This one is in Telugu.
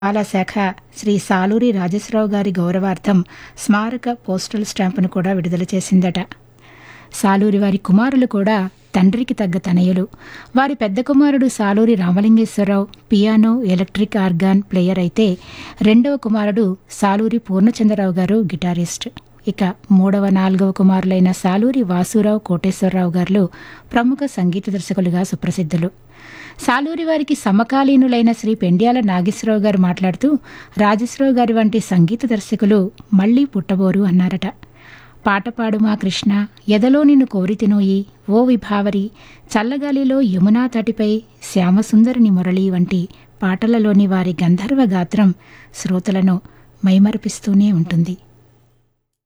శాఖ శ్రీ సాలూరి రాజేశ్వరరావు గారి గౌరవార్థం స్మారక పోస్టల్ స్టాంపును కూడా విడుదల చేసిందట సాలూరి వారి కుమారులు కూడా తండ్రికి తగ్గ తనయులు వారి పెద్ద కుమారుడు Saluri Ramalingeswararao piano electric organ player అయితే రెండవ కుమారుడు సాలూరి పూర్ణచంద్రరావు గారు గిటారిస్ట్ ఇక మూడవ నాలుగవ కుమారులైన సాలూరి వాసురావు కోటేశ్వరరావు గారు ప్రముఖ సంగీత దర్శకులుగా సుప్రసిద్ధులు సాలూరి వారికి సమకాలీనులైన శ్రీ పెండ్యాల నాగేశ్వరరావు గారు మాట్లాడుతూ రాజేశ్వరరావు గారి వంటి సంగీత దర్శకులు మళ్లీ పుట్టబోరు అన్నారట పాట పాడు మా కృష్ణ ఎదలో నిన్ను కోరితినోయి ఓ విభావరి చల్లగాలిలో యమునా తటిపై శ్యామసుందరిని మురళి వంటి పాటలలోని వారి గంధర్వ గాత్రం శ్రోతలను మైమరిపిస్తూనే ఉంటుంది